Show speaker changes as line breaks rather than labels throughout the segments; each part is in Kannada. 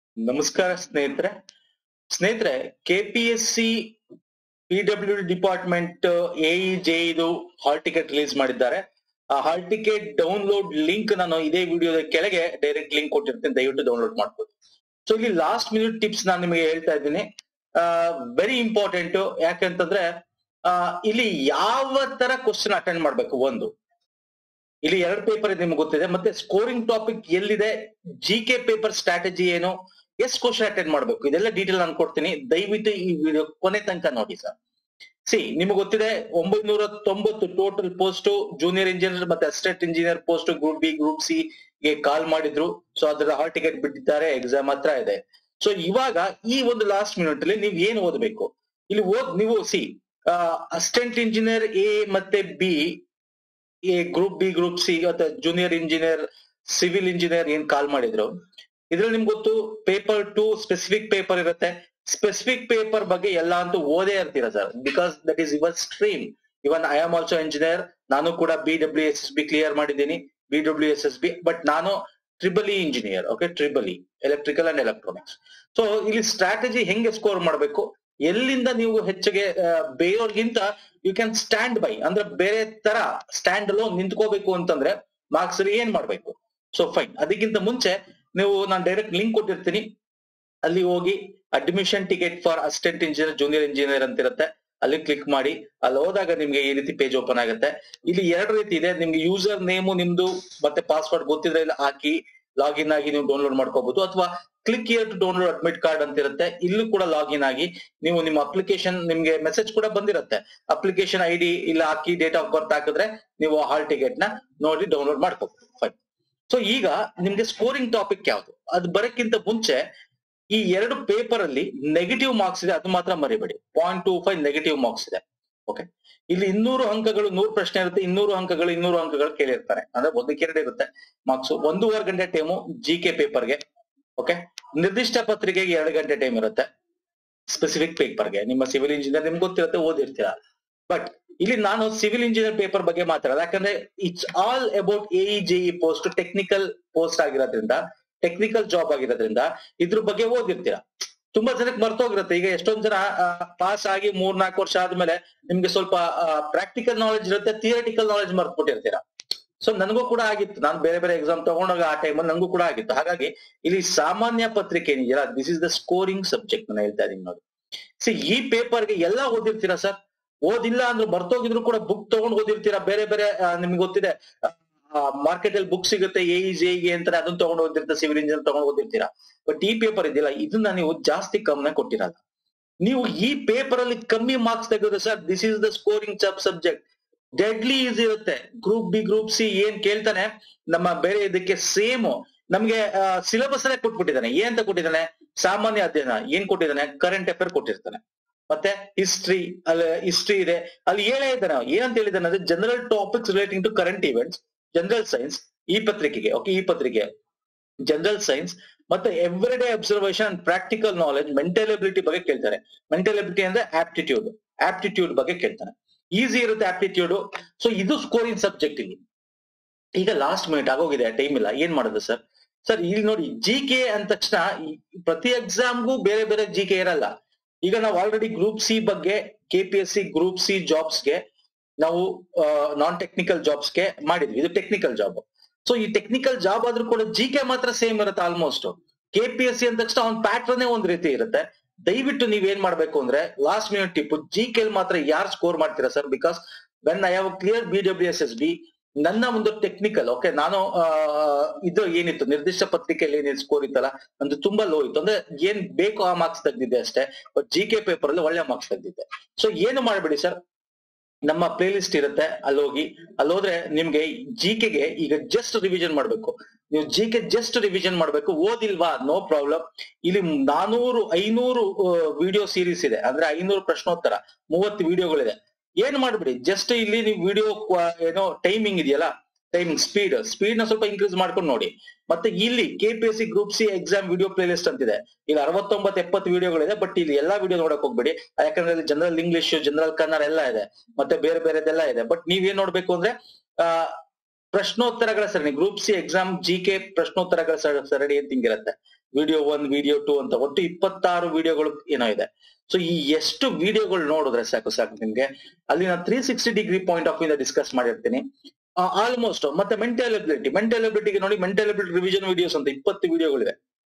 ನಮಸ್ಕಾರ ಸ್ನೇಹಿತರೆ ಸ್ನೇಹಿತರೆ KPSC PW department AE J ಇದು ಹಾಲ್ ಟಿಕೆಟ್ ರಿಲೀಸ್ ಮಾಡಿದ್ದಾರೆ ಆ ಹಾಲ್ ಟಿಕೆಟ್ ಡೌನ್ಲೋಡ್ ಲಿಂಕ್ ನಾನು ಇದೇ ವಿಡಿಯೋದ ಕೆಳಗೆ ಡೈರೆಕ್ಟ್ ಲಿಂಕ್ ಕೊಟ್ಟಿರ್ತೇನೆ ದಯವಿಟ್ಟು ಡೌನ್ಲೋಡ್ ಮಾಡ್ಬೋದು ಸೊ ಇಲ್ಲಿ ಲಾಸ್ಟ್ ಮಿನಿಟ್ ಟಿಪ್ಸ್ ನಾನು ನಿಮಗೆ ಹೇಳ್ತಾ ಇದ್ದೀನಿ ವೆರಿ ಇಂಪಾರ್ಟೆಂಟ್ ಯಾಕಂತಂದ್ರೆ ಆ, ಇಲ್ಲಿ ಯಾವ ತರ ಕ್ವಶನ್ ಅಟೆಂಡ್ ಮಾಡ್ಬೇಕು ಒಂದು ಇಲ್ಲಿ ಎರಡು ಪೇಪರ್ ನಿಮ್ಗೆ ಗೊತ್ತಿದೆ ಮತ್ತೆ ಸ್ಕೋರಿಂಗ್ ಟಾಪಿಕ್ ಎಲ್ಲಿದೆ ಜಿ ಕೆ ಪೇಪರ್ ಸ್ಟ್ರಾಟಜಿ ಏನು ಎಷ್ಟು ಕ್ವಶನ್ ಅಟೆಂಡ್ ಮಾಡ್ಬೇಕು ಇದೆಲ್ಲ ಡೀಟೇಲ್ ನಾನು ಕೊಡ್ತೀನಿ ದಯವಿಟ್ಟು ಈ ವಿಡಿಯೋ ಕೊನೆ ತನಕ ನೋಡಿ ಸರ್ ಸಿ ನಿಮ್ಗೆ ಗೊತ್ತಿದೆ ಒಂಬೈನೂರ ತೊಂಬತ್ತು ಟೋಟಲ್ ಪೋಸ್ಟ್ ಜೂನಿಯರ್ ಇಂಜಿನಿಯರ್ ಮತ್ತೆ assistant engineer post group B group C ಗೆ ಕಾಲ್ ಮಾಡಿದ್ರು ಸೊ ಅದ್ರ ಹಾಲ್ ಟಿಕೆಟ್ ಬಿಟ್ಟಿದ್ದಾರೆ ಎಕ್ಸಾಮ್ ಹತ್ರ ಇದೆ ಸೊ ಇವಾಗ ಈ ಒಂದು ಲಾಸ್ಟ್ ಮಿನಿಟ್ ಅಲ್ಲಿ ನೀವು ಏನ್ ಓದ್ಬೇಕು ಇಲ್ಲಿ ಓದ್ ನೀವು ಸಿ ಅಸಿಸ್ಟೆಂಟ್ ಇಂಜಿನಿಯರ್ ಎ ಮತ್ತೆ B A group B group C ಅಥವಾ ಜೂನಿಯರ್ ಇಂಜಿನಿಯರ್ ಸಿವಿಲ್ ಇಂಜಿನಿಯರ್ ಏನ್ ಕಾಲ್ ಮಾಡಿದ್ರು ಇದ್ರಲ್ಲಿ ನಿಮ್ಗೆ ಗೊತ್ತು ಪೇಪರ್ ಟು ಸ್ಪೆಸಿಫಿಕ್ ಪೇಪರ್ ಇರುತ್ತೆ ಸ್ಪೆಸಿಫಿಕ್ ಪೇಪರ್ ಬಗ್ಗೆ ಎಲ್ಲ ಅಂತೂ ಓದೇ ಇರ್ತೀರ sir because that is your stream even I am also engineer ನಾನು ಕೂಡ B W S S B clear ಮಾಡಿದ್ದೀನಿ B W S S B but ನಾನು triple E engineer okay triple E electrical and electronics so ಇಲ್ಲಿ ಸ್ಟ್ರಾಟಜಿ ಹೆಂಗೆ ಸ್ಕೋರ್ ಮಾಡಬೇಕು ಎಲ್ಲಿಂದ ನೀವು ಹೆಚ್ಚಿಗೆ ಆ, ಬೇರೆಯವ್ರಿಗಿಂತ ಯು ಕ್ಯಾನ್ ಸ್ಟ್ಯಾಂಡ್ ಬೈ ಅಂದ್ರೆ ಬೇರೆ ತರ ಸ್ಟ್ಯಾಂಡ್ ಅಲ್ಲೋ ನಿಂತ್ಕೋಬೇಕು ಅಂತಂದ್ರೆ ಮಾರ್ಕ್ಸ್ ಏನ್ ಮಾಡ್ಬೇಕು ಸೊ ಫೈನ್ ಅದಕ್ಕಿಂತ ಮುಂಚೆ ನೀವು ನಾನು ಡೈರೆಕ್ಟ್ ಲಿಂಕ್ ಕೊಟ್ಟಿರ್ತೀನಿ ಅಲ್ಲಿ ಹೋಗಿ admission ticket for assistant engineer junior engineer ಅಂತ ಇರುತ್ತೆ ಅಲ್ಲಿ ಕ್ಲಿಕ್ ಮಾಡಿ ಅಲ್ಲಿ ಹೋದಾಗ ನಿಮ್ಗೆ ಈ ರೀತಿ ಪೇಜ್ ಓಪನ್ ಆಗುತ್ತೆ ಇಲ್ಲಿ ಎರಡು ರೀತಿ ಇದೆ ನಿಮ್ಗೆ ಯೂಸರ್ ನೇಮು ನಿಮ್ದು ಮತ್ತೆ ಪಾಸ್ವರ್ಡ್ ಗೊತ್ತಿದ್ರೆ ಇಲ್ಲಿ ಹಾಕಿ ಲಾಗಿನ್ ಆಗಿ ನೀವು ಡೌನ್ಲೋಡ್ ಮಾಡ್ಕೋಬಹುದು ಅಥವಾ click here to download admit card ಅಂತ ಇರುತ್ತೆ ಇಲ್ಲೂ ಕೂಡ ಲಾಗಿನ್ ಆಗಿ ನೀವು ನಿಮ್ಮ ಅಪ್ಲಿಕೇಶನ್ ನಿಮ್ಗೆ ಮೆಸೇಜ್ ಕೂಡ ಬಂದಿರುತ್ತೆ ಅಪ್ಲಿಕೇಶನ್ ಐ ಡಿ ಇಲ್ಲ ಹಾಕಿ ಡೇಟ್ ಆಫ್ ಬರ್ತ್ ಹಾಕಿದ್ರೆ ನೀವು ಹಾಲ್ ಟಿಕೆಟ್ ನ ನೋಡಿ ಡೌನ್ಲೋಡ್ ಮಾಡ್ಕೋಬಹುದು ಫೈನ್ ಸೊ ಈಗ ನಿಮ್ಗೆ ಸ್ಕೋರಿಂಗ್ ಟಾಪಿಕ್ ಯಾವ್ದು ಅದು ಬರಕ್ಕಿಂತ ಮುಂಚೆ ಈ ಎರಡು ಪೇಪರ್ ಅಲ್ಲಿ ನೆಗೆಟಿವ್ ಮಾರ್ಕ್ಸ್ ಇದೆ ಅದು ಮಾತ್ರ ಮರಿಬೇಡಿ point two five negative marks ಇದೆ ಓಕೆ ಇಲ್ಲಿ ಇನ್ನೂರು ಅಂಕಗಳು ನೂರು ಪ್ರಶ್ನೆ ಇರುತ್ತೆ ಇನ್ನೂರು ಅಂಕಗಳು ಇನ್ನೂರು ಅಂಕಗಳು ಕೇಳಿರ್ತಾರೆ ಅಂದ್ರೆ ಒಂದಕ್ಕೆ ಎರಡು ಇರುತ್ತೆ ಮಾರ್ಕ್ಸ್ ಒಂದೂವರೆ ಗಂಟೆ ಟೈಮು ಜಿ ಕೆ ಪೇಪರ್ಗೆ ಓಕೆ ನಿರ್ದಿಷ್ಟ ಪತ್ರಿಕೆಗೆ ಎರಡು ಗಂಟೆ ಟೈಮ್ ಇರುತ್ತೆ ಸ್ಪೆಸಿಫಿಕ್ ಪೇಪರ್ಗೆ ನಿಮ್ಮ ಸಿವಿಲ್ ಇಂಜಿನಿಯರ್ ನಿಮ್ಗೆ ಗೊತ್ತಿರುತ್ತೆ ಓದಿರ್ತೀರಾ ಬಟ್ ಇಲ್ಲಿ ನಾನು ಸಿವಿಲ್ ಇಂಜಿನಿಯರ್ ಪೇಪರ್ ಬಗ್ಗೆ ಮಾತಾಡೋದು ಯಾಕಂದ್ರೆ it's all about A J post technical post ಆಗಿರೋದ್ರಿಂದ ಟೆಕ್ನಿಕಲ್ ಜಾಬ್ ಆಗಿರೋದ್ರಿಂದ ಇದ್ರ ಬಗ್ಗೆ ಓದಿರ್ತೀರಾ ತುಂಬಾ ಜನಕ್ಕೆ ಮರ್ತೋಗಿರುತ್ತೆ ಈಗ ಎಷ್ಟೊಂದ್ ಜನ ಪಾಸ್ ಆಗಿ ಮೂರ್ ನಾಲ್ಕು ವರ್ಷ ಆದ್ಮೇಲೆ ನಿಮ್ಗೆ ಸ್ವಲ್ಪ ಪ್ರಾಕ್ಟಿಕಲ್ ನಾಲೆಜ್ ಇರುತ್ತೆ ಥಿಯರಿಟಿಕಲ್ ನಾಲೆಜ್ ಮರ್ತ್ಬಿಟ್ಟಿರ್ತೀರಾ ಸೊ ನನಗೂ ಕೂಡ ಆಗಿತ್ತು ನಾನು ಬೇರೆ ಬೇರೆ ಎಕ್ಸಾಮ್ ತಗೊಂಡಾಗ ಆ ಟೈಮಲ್ಲಿ ನನಗೂ ಕೂಡ ಆಗಿತ್ತು ಹಾಗಾಗಿ ಇಲ್ಲಿ ಸಾಮಾನ್ಯ ಪತ್ರಿಕೆ ಏನಿದೆಯಲ್ಲ this is the scoring subject ನಾನು ಹೇಳ್ತಾ ಇದೀನಿ ನೋಡಿ ಸಿ ಈ ಪೇಪರ್ಗೆ ಎಲ್ಲ ಓದಿರ್ತೀರಾ ಸರ್ ಓದಿಲ್ಲ ಅಂದ್ರೆ ಬರ್ತೋಗಿದ್ರು ಕೂಡ ಬುಕ್ ತಗೊಂಡ್ ಓದಿರ್ತೀರಾ ಬೇರೆ ಬೇರೆ ಆ, ನಿಮ್ಗೆ ಗೊತ್ತಿದೆ ಮಾರ್ಕೆಟ್ ಅಲ್ಲಿ ಬುಕ್ ಸಿಗುತ್ತೆ ಎ ಗೆ ಅಂತಾರೆ ಅದನ್ನ ತಗೊಂಡ್ ಓದಿರ್ತೀರಾ ಸಿವಿಲ್ ಇಂಜಿನಿಯರ್ ತಗೊಂಡ್ ಓದಿರ್ತೀರಾ ಬಟ್ ಈ ಪೇಪರ್ ಇದೆಯಲ್ಲ ಇದನ್ನ ನೀವು ಜಾಸ್ತಿ ಗಮನ ಕೊಟ್ಟಿರಲ್ಲ ನೀವು ಈ ಪೇಪರ್ ಅಲ್ಲಿ ಕಮ್ಮಿ ಮಾರ್ಕ್ಸ್ ತೆಗೆದ್ರೆ sir this is the scoring sub subject deadly easy ಇರುತ್ತೆ ಗ್ರೂಪ್ ಬಿ ಗ್ರೂಪ್ ಸಿ ಏನ್ ಕೇಳ್ತಾನೆ ನಮ್ಮ ಬೇರೆ ಇದಕ್ಕೆ ಸೇಮ್ ನಮ್ಗೆ ಸಿಲೆಬಸ್ ಅಲ್ಲೇ ಕೊಟ್ಬಿಟ್ಟಿದ್ದಾನೆ ಏನ್ ಅಂತ ಕೊಟ್ಟಿದ್ದಾನೆ ಸಾಮಾನ್ಯ ಅಧ್ಯಯನ ಏನ್ ಕೊಟ್ಟಿದ್ದಾನೆ ಕರೆಂಟ್ ಅಫೇರ್ ಕೊಟ್ಟಿರ್ತಾನೆ ಮತ್ತೆ ಹಿಸ್ಟ್ರಿ ಅಲ್ಲಿ ಹಿಸ್ಟ್ರಿ ಇದೆ ಅಲ್ಲಿ ಹೇಳೇ ಇದ್ದಾನೆ ಅವ. ಏನಂತ ಹೇಳಿದ್ದಾನೆ ಅಂದ್ರೆ general topics relating to current events general science ಈ ಪತ್ರಿಕೆಗೆ ಓಕೆ ಈ ಪತ್ರಿಕೆ ಜನರಲ್ ಸೈನ್ಸ್ ಮತ್ತೆ every day observation and practical knowledge mental ability ಬಗ್ಗೆ ಕೇಳ್ತಾರೆ ಮೆಂಟಲ್ ಎಬಿಲಿಟಿ ಅಂದ್ರೆ ಆಪ್ಟಿಟ್ಯೂಡ್ ಆಪ್ಟಿಟ್ಯೂಡ್ ಬಗ್ಗೆ ಕೇಳ್ತಾನೆ ಈಸಿ ಇರುತ್ತೆ ಆಪ್ಟಿಟ್ಯೂಡ್ ಸೊ ಇದು ಸ್ಕೋರಿಂಗ್ ಸಬ್ಜೆಕ್ಟ್ ಇಲ್ಲಿ ಈಗ ಲಾಸ್ಟ್ ಮಿನಿಟ್ ಆಗೋಗಿದೆ ಟೈಮ್ ಇಲ್ಲ ಏನ್ ಮಾಡೋದು ಸರ್ ಸರ್ ಇಲ್ಲಿ ನೋಡಿ ಜಿ ಕೆ ಅಂದ ತಕ್ಷಣ ಈ ಪ್ರತಿ ಎಕ್ಸಾಮ್ಗೂ ಬೇರೆ ಬೇರೆ ಜಿ ಕೆ ಇರಲ್ಲ ಈಗ ನಾವು ಆಲ್ರೆಡಿ ಗ್ರೂಪ್ ಸಿ ಬಗ್ಗೆ K P S C group C ಜಾಬ್ಸ್ಗೆ ನಾವು ನಾನ್ ಟೆಕ್ನಿಕಲ್ ಜಾಬ್ಸ್ಗೆ ಮಾಡಿದ್ವಿ ಇದು ಟೆಕ್ನಿಕಲ್ ಜಾಬ್ ಸೊ ಈ ಟೆಕ್ನಿಕಲ್ ಜಾಬ್ ಆದ್ರೂ ಕೂಡ ಜಿ ಕೆ ಮಾತ್ರ ಸೇಮ್ ಇರುತ್ತೆ almost K P S C ಅಂದ ತಕ್ಷಣ ಅವ್ನ ಪ್ಯಾಟ್ರನ್ ಒಂದ್ ರೀತಿ ಇರುತ್ತೆ ದಯವಿಟ್ಟು ನೀವ್ ಏನ್ ಮಾಡ್ಬೇಕು ಅಂದ್ರೆ ಲಾಸ್ಟ್ ಮಿನಿಟ್ ಟಿಪ್ ಜಿ ಕೆಲ್ ಮಾತ್ರ ಯಾರು ಸ್ಕೋರ್ ಮಾಡ್ತೀರಾ sir because when I have clear B W S S B ನನ್ನ ಒಂದು ಟೆಕ್ನಿಕಲ್ ಓಕೆ ನಾನು ಆ, ಇದು ಏನಿತ್ತು ನಿರ್ದಿಷ್ಟ ಪತ್ರಿಕೆಯಲ್ಲಿ ಏನಿತ್ತು ಸ್ಕೋರ್ ಇತ್ತಲ್ಲ ನಂದು ತುಂಬಾ ಲೋ ಇತ್ತು ಅಂದ್ರೆ ಏನ್ ಬೇಕು ಆ ಮಾರ್ಕ್ಸ್ ತೆಗ್ದಿದ್ದೆ ಅಷ್ಟೇ ಬಟ್ ಜಿ ಕೆ ಪೇಪರ್ ಅಲ್ಲಿ ಒಳ್ಳೆ ಮಾರ್ಕ್ಸ್ ತೆಗ್ದಿದ್ದೆ ಸೊ ಏನು ಮಾಡಬೇಡಿ ಸರ್ ನಮ್ಮ ಪ್ಲೇ ಲಿಸ್ಟ್ ಇರುತ್ತೆ ಅಲ್ಲಿ ಹೋಗಿ ಅಲ್ಲಿ ಹೋದ್ರೆ ನಿಮ್ಗೆ ಜಿ ಕೆಗೆ ಈಗ ಜಸ್ಟ್ ರಿವಿಷನ್ ಮಾಡ್ಬೇಕು ನೀವು ಜಿ ಕೆ ಜಸ್ಟ್ ರಿವಿಷನ್ ಮಾಡ್ಬೇಕು ಓದಿಲ್ವಾ ನೋ ಪ್ರಾಬ್ಲಮ್ ಇಲ್ಲಿ ನಾನೂರು ಐನೂರು ವಿಡಿಯೋ ಸೀರೀಸ್ ಇದೆ ಅಂದ್ರೆ ಐನೂರು ಪ್ರಶ್ನೋತ್ತರ ಮೂವತ್ತು ವಿಡಿಯೋಗಳಿದೆ ಏನ್ ಮಾಡ್ಬಿಡಿ ಜಸ್ಟ್ ಇಲ್ಲಿ ನೀವು ವಿಡಿಯೋ ಏನೋ ಟೈಮಿಂಗ್ ಇದೆಯಲ್ಲ ಟೈಮಿಂಗ್ ಸ್ಪೀಡ್ ಸ್ಪೀಡ್ ನ ಸ್ವಲ್ಪ ಇನ್ಕ್ರೀಸ್ ಮಾಡ್ಕೊಂಡು ನೋಡಿ ಮತ್ತೆ ಇಲ್ಲಿ K P S C group C exam video playlist ಅಂತಿದೆ ಇಲ್ಲಿ ಅರವತ್ತೊಂಬತ್ತು ಎಪ್ಪತ್ತು ವಿಡಿಯೋಗಳಿದೆ ಬಟ್ ಇಲ್ಲಿ ಎಲ್ಲಾ ವಿಡಿಯೋ ನೋಡಕ್ ಹೋಗ್ಬೇಡಿ ಯಾಕಂದ್ರೆ ಇಲ್ಲಿ ಜನರಲ್ ಇಂಗ್ಲಿಷ್ ಜನರಲ್ ಕನ್ನಡ ಎಲ್ಲ ಇದೆ ಮತ್ತೆ ಬೇರೆ ಬೇರೆದೆಲ್ಲ ಇದೆ ಬಟ್ ನೀವೇನ್ ನೋಡ್ಬೇಕು ಅಂದ್ರೆ ಆ ಪ್ರಶ್ನೋತ್ತರಗಳ ಸರಣಿ group C exam G K ಪ್ರಶ್ನೋತ್ತರಗಳ ಸ- ಸರಣಿ ಅಂತ ಹಿಂಗಿರುತ್ತೆ ವಿಡಿಯೋ ಒನ್ ವಿಡಿಯೋ ಟೂ ಅಂತ ಒಟ್ಟು ಇಪ್ಪತ್ತಾರು ವಿಡಿಯೋಗಳು ಏನೋ ಇದೆ ಸೊ ಈ ಎಷ್ಟು ವಿಡಿಯೋಗಳು ನೋಡಿದ್ರೆ ಸಾಕು ಸಾಕು ನಿಮ್ಗೆ ಅಲ್ಲಿ ನಾನು three sixty degree point of ಇಂದ ಡಿಸ್ಕಸ್ ಮಾಡಿರ್ತೀನಿ ಆಲ್ಮೋಸ್ಟ್ ಮತ್ತೆ ಮೆಂಟಲ್ ಎಬಿಲಿಟಿ ಮೆಂಟಲ್ ಎಬಿಲಿಟಿಗೆ ನೋಡಿ ಮೆಂಟಲ್ ಎಬಿಲಿಟಿ ರಿವಿಷನ್ ವಿಡಿಯೋಸ್ ಅಂತ ಇಪ್ಪತ್ತು ವಿಡಿಯೋಗಳಿವೆ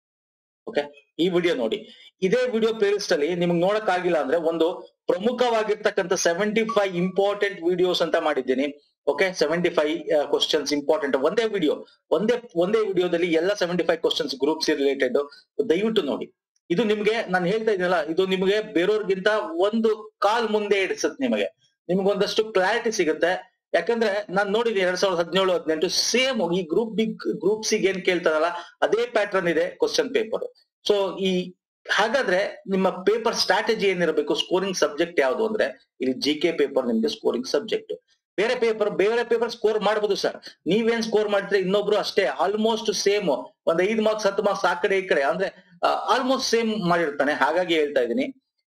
ಓಕೆ ಈ ವಿಡಿಯೋ ನೋಡಿ ಇದೇ ವಿಡಿಯೋ ಪ್ಲೇಲಿಸ್ಟ್ ಅಲ್ಲಿ ನಿಮ್ಗೆ ನೋಡಕ್ ಆಗಿಲ್ಲ ಅಂದ್ರೆ ಒಂದು ಪ್ರಮುಖವಾಗಿರ್ತಕ್ಕಂಥ ಸೆವೆಂಟಿ ಫೈವ್ ಇಂಪಾರ್ಟೆಂಟ್ ವಿಡಿಯೋಸ್ ಅಂತ ಮಾಡಿದ್ದೀನಿ okay seventy five questions important ಒಂದೇ ವಿಡಿಯೋ ಒಂದೇ ಒಂದೇ ವಿಡಿಯೋದಲ್ಲಿ ಎಲ್ಲ seventy five questions groups related ದಯವಿಟ್ಟು ನೋಡಿ ಇದು ನಿಮ್ಗೆ ನಾನು ಹೇಳ್ತಾ ಇದ್ದೀನಲ್ಲ ಇದು ನಿಮ್ಗೆ ಬೇರೆಯವ್ರಿಗಿಂತ ಒಂದು ಕಾಲ್ ಮುಂದೆ ಇಡಿಸುತ್ತೆ ನಿಮಗೆ ನಿಮ್ಗೆ ಒಂದಷ್ಟು ಕ್ಲಾರಿಟಿ ಸಿಗುತ್ತೆ ಯಾಕಂದ್ರೆ ನಾನ್ ನೋಡಿದ್ದೀನಿ ಎರಡ್ ಸಾವಿರದ ಹದಿನೇಳು ಹದಿನೆಂಟು ಸೇಮ್ ಈ ಗ್ರೂಪ್ ಬಿ ಗ್ರೂಪ್ ಸಿಗೆ ಏನ್ ಕೇಳ್ತಾರಲ್ಲ ಅದೇ ಪ್ಯಾಟರ್ನ್ ಇದೆ ಕ್ವಶನ್ ಪೇಪರ್ ಸೊ ಈ ಹಾಗಾದ್ರೆ ನಿಮ್ಮ ಪೇಪರ್ ಸ್ಟ್ರಾಟಜಿ ಏನಿರಬೇಕು ಸ್ಕೋರಿಂಗ್ ಸಬ್ಜೆಕ್ಟ್ ಯಾವುದು ಅಂದ್ರೆ ಇಲ್ಲಿ ಜಿ ಕೆ ಪೇಪರ್ ನಿಮ್ಗೆ ಸ್ಕೋರಿಂಗ್ ಸಬ್ಜೆಕ್ಟ್ ಬೇರೆ ಪೇಪರ್ ಬೇರೆ ಪೇಪರ್ ಸ್ಕೋರ್ ಮಾಡಬಹುದು ಸರ್ ನೀವೇನ್ ಸ್ಕೋರ್ ಮಾಡಿದ್ರೆ ಇನ್ನೊಬ್ರು ಅಷ್ಟೇ ಆಲ್ಮೋಸ್ಟ್ ಸೇಮ್ ಒಂದ್ ಐದ್ ಮಾರ್ಕ್ಸ್ ಹತ್ತು ಮಾರ್ಕ್ಸ್ ಆ ಕಡೆ ಈ ಕಡೆ ಅಂದ್ರೆ ಆಲ್ಮೋಸ್ಟ್ ಸೇಮ್ ಮಾಡಿರ್ತಾನೆ ಹಾಗಾಗಿ ಹೇಳ್ತಾ ಇದ್ದೀನಿ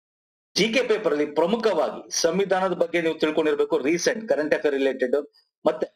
ಜಿ ಕೆ ಪೇಪರ್ ಅಲ್ಲಿ ಪ್ರಮುಖವಾಗಿ ಸಂವಿಧಾನದ ಬಗ್ಗೆ ನೀವು ತಿಳ್ಕೊಂಡಿರ್ಬೇಕು ರೀಸೆಂಟ್ ಕರೆಂಟ್ ಅಫೇರ್ ರಿಲೇಟೆಡ್ ಮತ್ತೆ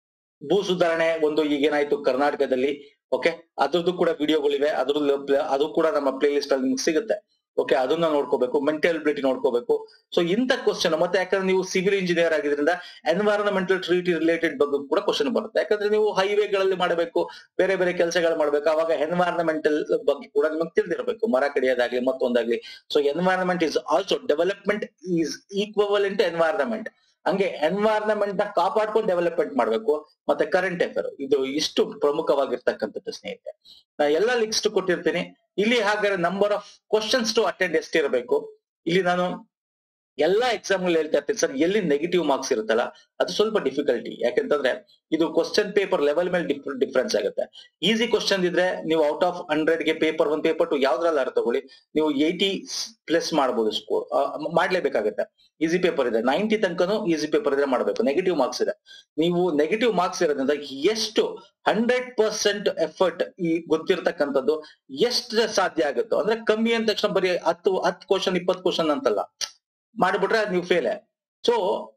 ಭೂ ಸುಧಾರಣೆ ಒಂದು ಈಗೇನಾಯ್ತು ಕರ್ನಾಟಕದಲ್ಲಿ ಓಕೆ ಅದ್ರದ್ದು ಕೂಡ ವಿಡಿಯೋಗಳಿವೆ ಅದ್ರದ್ದು ಅದು ಕೂಡ ನಮ್ಮ ಪ್ಲೇ ಲಿಸ್ಟ್ ಅಲ್ಲಿ ನಿಮ್ಗೆ ಸಿಗುತ್ತೆ ಓಕೆ ಅದನ್ನ ನೋಡ್ಕೋಬೇಕು ಮೆಂಟಲ್ ಎಬಿಲಿಟಿ ನೋಡ್ಕೋಬೇಕು ಸೊ ಇಂಥ ಕ್ವಶನ್ ಮತ್ತೆ ಯಾಕಂದ್ರೆ ನೀವು ಸಿವಿಲ್ ಇಂಜಿನಿಯರ್ ಆಗಿದ್ರಿಂದ ಎನ್ವೈರನ್ಮೆಂಟಲ್ ಟ್ರೀಟಿ ರಿಲೇಟೆಡ್ ಬಗ್ಗೆ ಕೂಡ ಕ್ವಶನ್ ಬರುತ್ತೆ ಯಾಕಂದ್ರೆ ನೀವು ಹೈವೇಗಳಲ್ಲಿ ಮಾಡಬೇಕು ಬೇರೆ ಬೇರೆ ಕೆಲಸಗಳು ಮಾಡ್ಬೇಕು ಅವಾಗ ಎನ್ವೈರನ್ಮೆಂಟಲ್ ಬಗ್ಗೆ ಕೂಡ ನಿಮಗೆ ತಿಳಿದಿರಬೇಕು ಮರ ಕಡಿಯೋದಾಗ್ಲಿ ಮತ್ತೊಂದಾಗ್ಲಿ so environment is also development is equal into environment ಹಂಗೆ ಎನ್ವೈರನ್ಮೆಂಟ್ ನ ಕಾಪಾಡ್ಕೊಂಡು ಡೆವಲಪ್ಮೆಂಟ್ ಮಾಡ್ಬೇಕು ಮತ್ತೆ ಕರೆಂಟ್ ಅಫೇರ್ ಇದು ಇಷ್ಟು ಪ್ರಮುಖವಾಗಿರ್ತಕ್ಕಂಥದ್ದು ಸ್ನೇಹಿತರೆ ನಾ ಎಲ್ಲ ಲಿಸ್ಟ್ ಕೊಟ್ಟಿರ್ತೀನಿ ಇಲ್ಲಿ ಹಾಗಾದ್ರೆ number of questions to attend ಎಷ್ಟಿರಬೇಕು ಇಲ್ಲಿ ನಾನು ಎಲ್ಲಾ ಎಕ್ಸಾಮ್ ಹೇಳ್ತಾ ಇರ್ತೀನಿ ಸರ್ ಎಲ್ಲಿ ನೆಗೆಟಿವ್ ಮಾರ್ಕ್ಸ್ ಇರುತ್ತಲ್ಲ ಅದು ಸ್ವಲ್ಪ ಡಿಫಿಕಲ್ಟಿ ಯಾಕೆಂತಂದ್ರೆ ಇದು ಕ್ವಶನ್ ಪೇಪರ್ ಲೆವೆಲ್ ಮೇಲೆ ಡಿಫ್ರೆನ್ಸ್ ಆಗುತ್ತೆ ಈಸಿ ಕ್ವಶನ್ ಇದ್ರೆ ನೀವು ಔಟ್ ಆಫ್ ಹಂಡ್ರೆಡ್ ಗೆ ಪೇಪರ್ ಒನ್ ಪೇಪರ್ ಟು ಯಾವ್ದ್ರಲ್ಲ ತಗೊಳ್ಳಿ ನೀವು ಏಯ್ಟಿ ಪ್ಲಸ್ ಮಾಡಬಹುದು ಸ್ಕೋರ್ ಮಾಡ್ಲೇಬೇಕಾಗುತ್ತೆ ಈಸಿ ಪೇಪರ್ ಇದೆ ನೈಂಟಿ ತನಕನೂ ಈಸಿ ಪೇಪರ್ ಇದ್ರೆ ಮಾಡಬೇಕು ನೆಗೆಟಿವ್ ಮಾರ್ಕ್ಸ್ ಇದೆ ನೀವು ನೆಗೆಟಿವ್ ಮಾರ್ಕ್ಸ್ ಇರೋದ್ರಿಂದ ಎಷ್ಟು ಹಂಡ್ರೆಡ್ ಪರ್ಸೆಂಟ್ ಎಫರ್ಟ್ ಈ ಗೊತ್ತಿರ್ತಕ್ಕಂಥದ್ದು ಎಷ್ಟು ಸಾಧ್ಯ ಆಗುತ್ತೋ ಅಂದ್ರೆ ಕಮ್ಮಿ ಅಂದ ತಕ್ಷಣ ಬರೀ ಹತ್ತು ಹತ್ತು ಕ್ವಶನ್ ಇಪ್ಪತ್ತು ಕ್ವಶನ್ ಅಂತಲ್ಲ ಮಾಡಿಬಿಟ್ರೆ ನೀವು fail so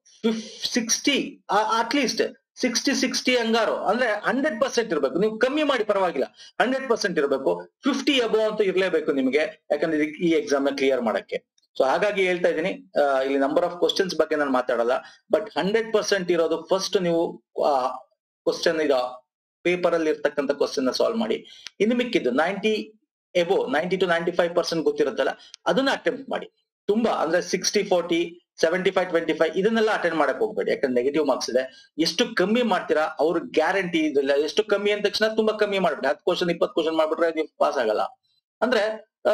sixty at least sixty sixty ಹಂಗಾರು ಅಂದ್ರೆ ಹಂಡ್ರೆಡ್ ಪರ್ಸೆಂಟ್ ಇರಬೇಕು ನೀವು ಕಮ್ಮಿ ಮಾಡಿ ಪರವಾಗಿಲ್ಲ ಹಂಡ್ರೆಡ್ ಪರ್ಸೆಂಟ್ ಇರಬೇಕು ಫಿಫ್ಟಿ ಅಬೋ ಅಂತೂ ಇರಲೇಬೇಕು ನಿಮಗೆ ಯಾಕಂದ್ರೆ ಇದಕ್ಕೆ ಈ ಎಕ್ಸಾಮ್ ನ ಕ್ಲಿಯರ್ ಮಾಡಕ್ಕೆ ಸೊ ಹಾಗಾಗಿ ಹೇಳ್ತಾ ಇದ್ದೀನಿ ಆ, ಇಲ್ಲಿ ನಂಬರ್ ಆಫ್ ಕ್ವಶನ್ಸ್ ಬಗ್ಗೆ ನಾನು ಮಾತಾಡಲ್ಲ ಬಟ್ ಹಂಡ್ರೆಡ್ ಪರ್ಸೆಂಟ್ ಇರೋದು ಫಸ್ಟ್ ನೀವು ಕ್ವಶನ್ ಈಗ ಪೇಪರ್ ಅಲ್ಲಿ ಇರ್ತಕ್ಕಂಥ ಕ್ವಶನ್ ನ ಸಾಲ್ವ್ ಮಾಡಿ ಇನ್ನು ಮಿಕ್ಕಿದ್ದು ninety above ninety two ninety five percent ಗೊತ್ತಿರುತ್ತಲ್ಲ ಅದನ್ನ ಅಟೆಂಪ್ಟ್ ಮಾಡಿ ತುಂಬಾ ಅಂದ್ರೆ sixty forty seventy five twenty five ಇದನ್ನೆಲ್ಲ ಅಟೆಂಡ್ ಮಾಡಕ್ ಹೋಗ್ಬೇಡಿ ಯಾಕಂದ್ರೆ ನೆಗೆಟಿವ್ ಮಾರ್ಕ್ಸ್ ಇದೆ ಎಷ್ಟು ಕಮ್ಮಿ ಮಾಡ್ತೀರಾ ಅವ್ರ ಗ್ಯಾರಂಟಿ ಇದಿಲ್ಲ ಎಷ್ಟು ಕಮ್ಮಿ ಅಂದ ತಕ್ಷಣ ತುಂಬಾ ಕಮ್ಮಿ ಮಾಡ್ಬಿಡಿ ಹತ್ತು ಕ್ವಶನ್ ಇಪ್ಪತ್ತು ಕ್ವಶನ್ ಮಾಡ್ಬಿಟ್ರೆ ನೀವು ಪಾಸ್ ಆಗಲ್ಲ ಅಂದ್ರೆ ಆ,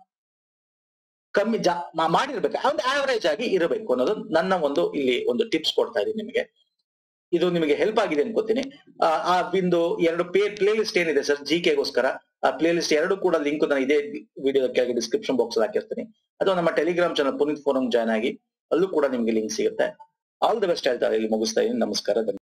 ಕಮ್ಮಿ ಜಾ ಮಾ- ಮಾಡಿರ್ಬೇಕು ಒಂದು ಆವರೇಜ್ ಆಗಿ ಇರಬೇಕು ಅನ್ನೋದು ನನ್ನ ಒಂದು ಇಲ್ಲಿ ಒಂದು ಟಿಪ್ಸ್ ಕೊಡ್ತಾ ಇದೀನಿ ನಿಮಗೆ ಇದು ನಿಮಗೆ ಹೆಲ್ಪ್ ಆಗಿದೆ ಅನ್ಕೋತೀನಿ ಆ, ಆ ಬಿಂದು ಎರಡು ಪೇ ಪ್ಲೇ ಲಿಸ್ಟ್ ಏನಿದೆ ಸರ್ ಜಿ ಕೆಗೋಸ್ಕರ ಆ ಪ್ಲೇ ಲಿಸ್ಟ್ ಎರಡು ಕೂಡ ಲಿಂಕ್ ನಾನು ಇದೇ ವಿಡಿಯೋದ ಕೆಳಗೆ ಡಿಸ್ಕ್ರಿಪ್ಷನ್ ಬಾಕ್ಸ್ ಅಲ್ಲಿ ಹಾಕಿರ್ತೀನಿ ಅಥವಾ ನಮ್ಮ Telegram channel Puneeth forum join ಆಗಿ ಅಲ್ಲೂ ಕೂಡ ನಿಮ್ಗೆ ಲಿಂಕ್ ಸಿಗುತ್ತೆ ಆಲ್ ದ ಬೆಸ್ಟ್ ಹೇಳ್ತಾರೆ ಇಲ್ಲಿ ಮುಗಿಸ್ತಾ ಇದ್ದೀನಿ ನಮಸ್ಕಾರ ಧನ್ಯವಾದ